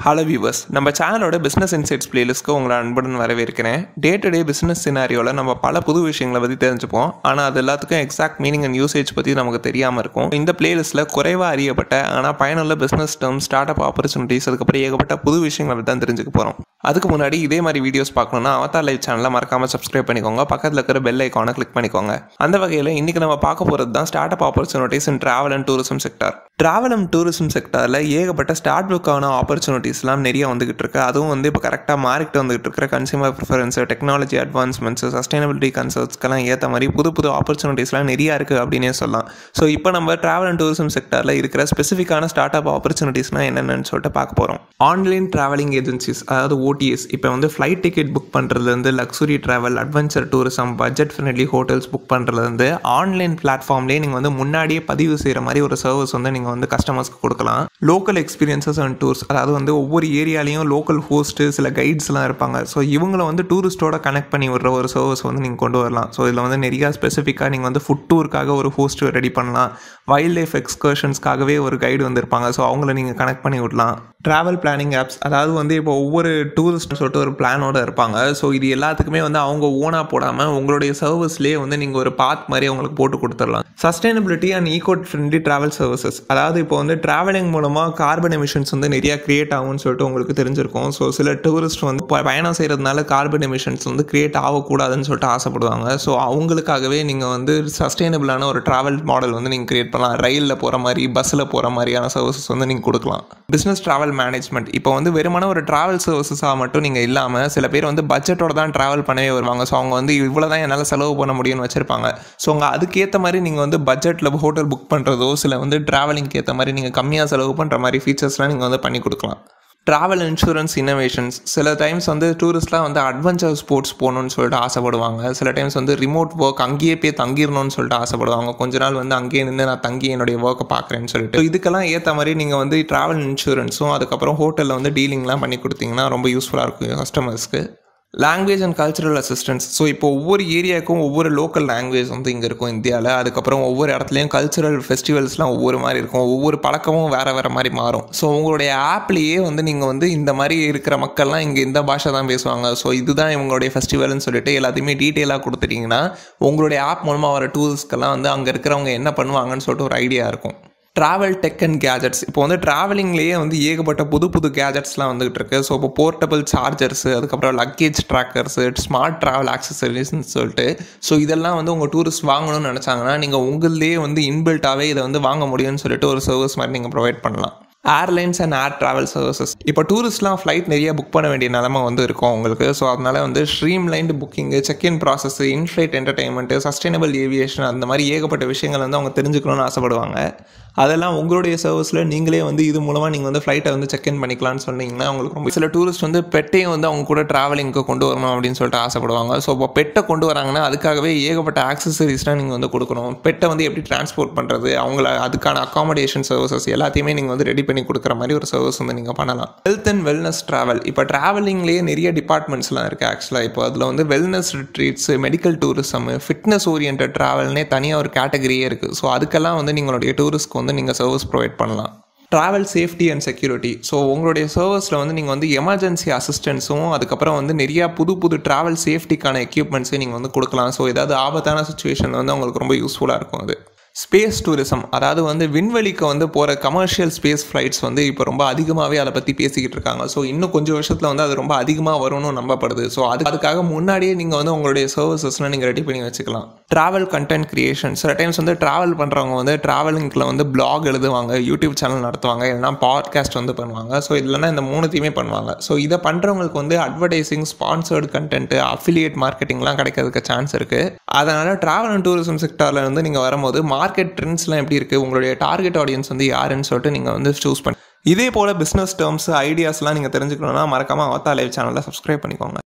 hello viewers நம்ம சேனலோட business insights பிளேலிஸ்க்கு உங்களை அன்புடன் வரவேற்கிறேன் டே டு டே பிஸ்னஸ் சினாரியோவில் நம்ம பல புது விஷயங்களை பற்றி தெரிஞ்சுப்போம் ஆனால் அது எல்லாத்துக்கும் எக்ஸாக்ட் மீனிங் அண்ட் யூசேஜ் பற்றி நமக்கு தெரியாமல் இருக்கும் இந்த பிளேலிஸ்ட்டில் குறைவாக அறியப்பட்ட ஆனால் பயனுள்ள business term start up opportunities அதுக்கப்புறம் ஏகப்பட்ட புது விஷயங்களை பற்றி தான் தெரிஞ்சுக்க போகிறோம் அதுக்கு முன்னாடி இதே மாதிரி வீடியோஸ் பார்க்கணுன்னா அவதார் லைவ் சேனலை மறக்காமல் சப்ஸ்கிரைப் பண்ணிக்கோங்க பக்கத்தில் இருக்கிற பெல் ஐக்கானை கிளிக் பண்ணிக்கோங்க அந்த வகையில் இன்றைக்கி நம்ம பார்க்க போகிறது தான் start up opportunities in travel and tourism sector travel and tourism செக்டாரில் ஏகப்பட்ட ஸ்டார்ட் புக்கான ஆப்பர்ச்சுனிட்டிஸ்லாம் நிறைய வந்துகிட்டு இருக்கு அதுவும் வந்து இப்போ கரெக்டாக மாறிக்கிட்டு வந்துகிட்டு இருக்கிற consumer preference technology advancements sustainability கன்சர்ட்ஸ்க்கெல்லாம் ஏற்ற மாதிரி புது புது ஆப்பர்ச்சுனிட்டிஸ்லாம் நிறையா இருக்குது அப்படின்னே சொல்லலாம் ஸோ இப்போ நம்ம ட்ராவல் அண்ட் டூரிசம் செக்டாரில் இருக்கிற ஸ்பெசிஃபிக்கான ஸ்டார்ட் அப் ஆப்பர்ச்சுனிட்டிஸ்னால் என்னென்னு சொல்லிட்டு பார்க்க போகிறோம் ஆன்லைன் ட்ராவலிங் ஏஜென்சிஸ் அதாவது ஓடிஎஸ் இப்போ வந்து ஃப்ளைட் டிக்கெட் புக் பண்ணுறதுலேருந்து luxury travel adventure tourism budget friendly hotels book பண்ணுறதுலேருந்து ஆன்லைன் பிளாட்ஃபார்ம்லேயே நீங்கள் வந்து முன்னாடியே பதிவு செய்கிற மாதிரி ஒரு சர்வீஸ் வந்து நீங்கள் வந்து கஸ்டமர்ஸ்க்கு கொடுக்கலாம் லோக்கல் எக்ஸ்பீரியன்சஸ் அண்ட் டூர்ஸ் அதாவது வந்து ஒவ்வொரு ஏரியாலையும் லோக்கல் ஹோஸ்ட்டு சில கைட்ஸ்லாம் இருப்பாங்க ஸோ இவங்களை வந்து டூரிஸ்ட்டோட கனெக்ட் பண்ணி விடுற ஒரு சர்வீஸ் வந்து நீங்கள் கொண்டு வரலாம் ஸோ இதில் வந்து நிறையா ஸ்பெசிஃபிக்காக நீங்கள் வந்து ஃபுட் டூருக்காக ஒரு ஹோஸ்ட் ரெடி பண்ணலாம் வைல்ட் லைஃப் எக்ஸ்கர்ஷன்ஸ்க்காகவே ஒரு கைடு வந்திருப்பாங்க ஸோ அவங்கள நீங்கள் கனெக்ட் பண்ணி விடலாம் ட்ராவல் பிளானிங் ஆப்ஸ் அதாவது வந்து இப்போ ஒவ்வொரு டூரிஸ்ட்னு சொல்லிட்டு ஒரு பிளானோட இருப்பாங்க ஸோ இது எல்லாத்துக்குமே வந்து அவங்க ஓனாக போடாமல் உங்களுடைய சர்வீஸ்லேயே வந்து நீங்கள் ஒரு பாத் மாதிரி அவங்களுக்கு போட்டு கொடுத்துடலாம் sustainability and eco friendly travel services அதாவது இப்போ வந்து ட்ராவலிங் மூலமாக கார்பன் எமிஷன்ஸ் வந்து நிறையா கிரியேட் ஆகும்னு சொல்லிட்டு உங்களுக்கு தெரிஞ்சிருக்கும் ஸோ சில டூரிஸ்ட் வந்து ப- பயணம் செய்கிறதுனால கார்பன் எமிஷன்ஸ் வந்து கிரியேட் ஆகக்கூடாதுன்னு சொல்லிட்டு ஆசைப்படுவாங்க ஸோ அவங்களுக்காகவே நீங்கள் வந்து சஸ்டைனபிளான ஒரு ட்ராவல் மாடல் வந்து நீங்கள் கிரியேட் பண்ணலாம் ரயிலில் போகிற மாதிரி பஸ்ஸில் போகிற மாதிரியான சர்வீசஸ் வந்து நீங்கள் கொடுக்கலாம் பிஸ்னஸ் ட்ராவல் மேனேஜ்மெண்ட் இப்போ வந்து வெறுமன ஒரு ட்ராவல் சர்வீசஸாக மட்டும் நீங்கள் இல்லாமல் சில பேர் வந்து பட்ஜெட்டோட தான் ட்ராவல் பண்ணவே வருவாங்க ஸோ அவங்க வந்து இவ்வளோ தான் என்னால் செலவு பண்ண முடியும்னு வச்சுருப்பாங்க ஸோ அவங்க அதுக்கேற்ற மாதிரி நீங்கள் வந்து பட்ஜெட்டில் ஹோட்டல் புக் பண்ணுறதோ சில வந்து ட்ராவலிங்க்கு ஏற்ற மாதிரி நீங்கள் கம்மியாக செலவு பண்ணுற மாதிரி ஃபீச்சர்ஸ்லாம் நீங்கள் வந்து பண்ணி கொடுக்கலாம் ட்ராவல் இன்சூரன்ஸ் இன்னோவேஷன்ஸ் சில டைம்ஸ் வந்து டூரிஸ்ட்லாம் வந்து அட்வென்ச்சர் ஸ்போர்ட்ஸ் போகணுன்னு சொல்லிட்டு ஆசைப்படுவாங்க சில டைம்ஸ் வந்து ரிமோட் ஒர்க் அங்கேயே போய் தங்கிடணும்னு சொல்லிட்டு ஆசைப்படுவாங்க கொஞ்ச நாள் வந்து அங்கேயே நின்று நான் தங்கி என்னுடைய ஒர்க்கை பார்க்குறேன்னு சொல்லிட்டு So இதுக்கெல்லாம் ஏற்ற மாதிரி நீங்கள் வந்து ட்ராவல் இன்சூரன்ஸும் அதுக்கப்புறம் ஹோட்டலில் வந்து டீலிங்லாம் பண்ணி கொடுத்தீங்கன்னா ரொம்ப யூஸ்ஃபுல்லாக இருக்கும் கஸ்டமர்ஸ்க்கு language and cultural assistance so இப்போ ஒவ்வொரு ஏரியாவுக்கும் ஒவ்வொரு லோக்கல் லாங்குவேஜ் வந்து இங்கே இருக்கும் இந்தியாவில் அதுக்கப்புறம் ஒவ்வொரு இடத்துலையும் கல்ச்சுரல் ஃபெஸ்டிவல்ஸ்லாம் ஒவ்வொரு மாதிரி இருக்கும் ஒவ்வொரு பழக்கமும் வேறு வேறு மாதிரி மாறும் ஸோ உங்களுடைய ஆப்லேயே வந்து நீங்கள் வந்து இந்த மாதிரி இருக்கிற மக்கள்லாம் இங்கே இந்த பாஷை தான் பேசுவாங்க ஸோ இதுதான் இவங்களுடைய ஃபெஸ்டிவல்னு சொல்லிட்டு எல்லாத்தையுமே டீட்டெயிலாக கொடுத்துட்டீங்கன்னா உங்களுடைய ஆப் மூலமாக வர டூரிஸ்ட்கெல்லாம் வந்து அங்கே இருக்கிறவங்க என்ன பண்ணுவாங்கன்னு சொல்லிட்டு ஒரு ஐடியா இருக்கும் ட்ராவல் டெக் அண்ட் கேஜெட்ஸ் இப்போ வந்து ட்ராவலிங்லேயே வந்து ஏகப்பட்ட புது புது கேஜெட்ஸ்லாம் வந்துகிட்டு இருக்கு ஸோ இப்போ போர்ட்டபிள் சார்ஜர்ஸு அதுக்கப்புறம் லக்கேஜ் ட்ராக்கர்ஸு ஸ்மார்ட் ட்ராவல் ஆக்சசரிஸ்னு சொல்லிட்டு ஸோ இதெல்லாம் வந்து உங்கள் டூரிஸ்ட் வாங்கணும்னு நினச்சாங்கன்னா நீங்கள் உங்கள்லேயே வந்து இன்பில்ட்டாகவே இதை வந்து வாங்க முடியும்னு சொல்லிட்டு ஒரு சர்வீஸ் மாதிரி நீங்கள் ப்ரொவைட் பண்ணலாம் airlines and air travel services இப்போ டூரிஸ்ட்லாம் ஃப்ளைட் நிறைய புக் பண்ண வேண்டிய நிலமை வந்து இருக்கும் உங்களுக்கு ஸோ அதனால வந்து streamlined booking check in process inflight entertainment sustainable aviation அந்த மாதிரி ஏகப்பட்ட விஷயங்கள் வந்து அவங்க தெரிஞ்சுக்கணும்னு ஆசைப்படுவாங்க அதெல்லாம் உங்களுடைய சர்வீஸில் நீங்களே வந்து இது மூலமாக நீங்கள் வந்து ஃப்ளைட்டை வந்து செக்இன் பண்ணிக்கலாம்னு சொன்னீங்கன்னா உங்களுக்கு ரொம்ப சில டூரிஸ்ட் வந்து பெட்டையும் வந்து அவங்க கூட ட்ராவலிங்க்கு கொண்டு வரணும் அப்படின்னு சொல்லிட்டு ஆசைப்படுவாங்க ஸோ இப்போ பெட்டை கொண்டு வராங்கன்னா அதுக்காகவே ஏகப்பட்ட ஆக்சசரிஸ்லாம் நீங்கள் வந்து கொடுக்கணும் பெட்டை வந்து எப்படி டிரான்ஸ்போர்ட் பண்ணுறது அவங்கள அதுக்கான அகாமடேஷன் சர்வீசஸ் எல்லாத்தையுமே நீங்கள் வந்து ரெடி பண்ணி கொடுக்குற மாதிரி ஒரு சர்வீஸ் வந்து நீங்கள் பண்ணலாம் ஹெல்த் அண்ட் வெல்னஸ் ட்ராவல் இப்போ ட்ராவலிங்லேயே நிறைய டிபார்ட்மெண்ட்ஸ்லாம் இருக்குது ஆக்சுவலாக இப்போ அதில் வந்து wellness retreats medical tourism fitness oriented ட்ராவல்னே தனியாக ஒரு கேட்டகரியே இருக்குது ஸோ அதுக்கெல்லாம் வந்து நீங்களுடைய டூரிஸ்ட்க்கு வந்து நீங்கள் சர்வீஸ் ப்ரொவைட் பண்ணலாம் travel safety and security so உங்களுடைய சர்வீஸில் வந்து நீங்கள் வந்து எமர்ஜென்சி அசிஸ்டன்ஸும் அதுக்கப்புறம் வந்து நிறையா புது புது ட்ராவல் சேஃப்டிக்கான எக்யூப்மெண்ட்ஸையும் நீங்கள் வந்து கொடுக்கலாம் ஸோ ஏதாவது ஆபத்தான சுச்சுவேஷன் வந்து உங்களுக்கு ரொம்ப யூஸ்ஃபுல்லாக இருக்கும் அது ஸ்பேஸ் டூரிசம் அதாவது வந்து விண்வெளிக்கு வந்து போகிற கமர்ஷியல் ஸ்பேஸ் ஃப்ளைட்ஸ் வந்து இப்போ ரொம்ப அதிகமாகவே அதை பற்றி பேசிக்கிட்டு இருக்காங்க ஸோ இன்னும் கொஞ்சம் வருஷத்தில் வந்து அது ரொம்ப அதிகமாக வரும்னு நம்பப்படுது ஸோ அது அதுக்காக முன்னாடியே நீங்கள் வந்து உங்களுடைய சர்வீசஸ்லாம் நீங்கள் ரெடி பண்ணி வச்சுக்கலாம் ட்ராவல் கண்டென்ட் கிரியேஷன் சில டைம்ஸ் வந்து ட்ராவல் பண்ணுறவங்க வந்து ட்ராவலிங்கில் வந்து பிளாக் எழுதுவாங்க யூடியூப் சேனல் நடத்துவாங்க இல்லைனா பாட்காஸ்ட் வந்து பண்ணுவாங்க ஸோ இல்லைனா இந்த மூணுத்தையுமே பண்ணுவாங்க ஸோ இதை பண்ணுறவங்களுக்கு வந்து அட்வர்டைசிங் ஸ்பான்சர்டு கண்டென்ட் அஃபிலியேட் மார்க்கெட்டிங்லாம் கிடைக்கிறதுக்கு சான்ஸ் இருக்குது அதனால் ட்ராவல் அண்ட் டூரிசம் செக்டாரில் வந்து நீங்கள் வரும்போது மார்க்கெட் ட்ரெண்ட்ஸ்லாம் எப்படி இருக்குது உங்களுடைய டார்கெட் ஆடியன்ஸ் வந்து யாருன்னு சொல்லிட்டு நீங்கள் வந்து சூஸ் பண்ணி இதே போல் பிஸ்னஸ் டேர்ம்ஸ் ஐடியாஸ்லாம் நீங்கள் தெரிஞ்சுக்கணுன்னா மறக்காமல் அவத்தா லைவ் சேனலில் சப்ஸ்கிரைப் பண்ணிக்கோங்க